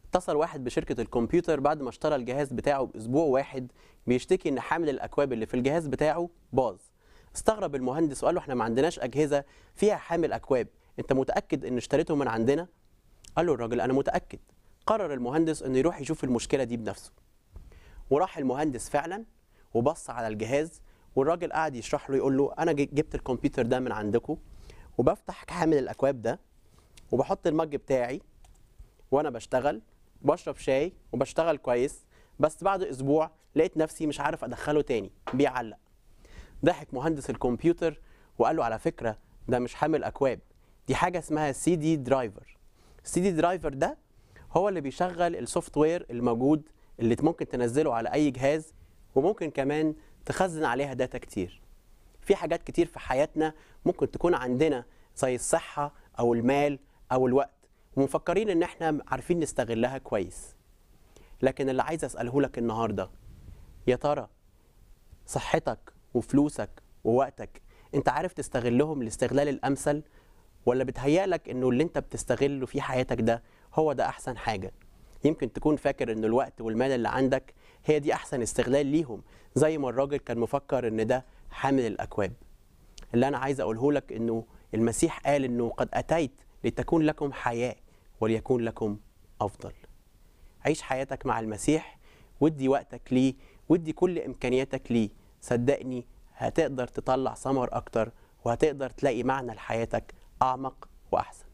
اتصل واحد بشركة الكمبيوتر بعد ما اشترى الجهاز بتاعه بأسبوع واحد بيشتكي إن حامل الأكواب اللي في الجهاز بتاعه باظ استغرب المهندس وقال له احنا ما عندناش أجهزة فيها حامل أكواب أنت متأكد إن اشتريته من عندنا؟ قال له الراجل أنا متأكد قرر المهندس إنه يروح يشوف المشكلة دي بنفسه وراح المهندس فعلا وبص على الجهاز والراجل قعد يشرح له يقول له انا ج- جبت الكمبيوتر ده من عندكم وبفتح حامل الاكواب ده وبحط المج بتاعي وانا بشتغل بشرب شاي وبشتغل كويس بس بعد اسبوع لقيت نفسي مش عارف ادخله تاني بيعلق ضحك مهندس الكمبيوتر وقال له على فكره ده مش حامل اكواب دي حاجه اسمها سي دي درايفر السي دي درايفر ده هو اللي بيشغل السوفت وير الموجود اللي ممكن تنزله على اي جهاز وممكن كمان تخزن عليها داتا كتير في حاجات كتير في حياتنا ممكن تكون عندنا زي الصحة أو المال أو الوقت ومفكرين إن إحنا عارفين نستغلها كويس لكن اللي عايز أسأله لك النهاردة يا ترى صحتك وفلوسك ووقتك أنت عارف تستغلهم الاستغلال الأمثل ولا بتهيألك إنه اللي أنت بتستغله في حياتك ده هو ده أحسن حاجة يمكن تكون فاكر إن الوقت والمال اللي عندك هي دي أحسن استغلال ليهم زي ما الراجل كان مفكر إن ده حامل الأكواب اللي أنا عايز أقوله لك إنه المسيح قال إنه قد أتيت لتكون لكم حياة وليكون لكم أفضل عيش حياتك مع المسيح ودي وقتك ليه ودي كل إمكانياتك ليه صدقني هتقدر تطلع ثمر أكتر وهتقدر تلاقي معنى لحياتك أعمق وأحسن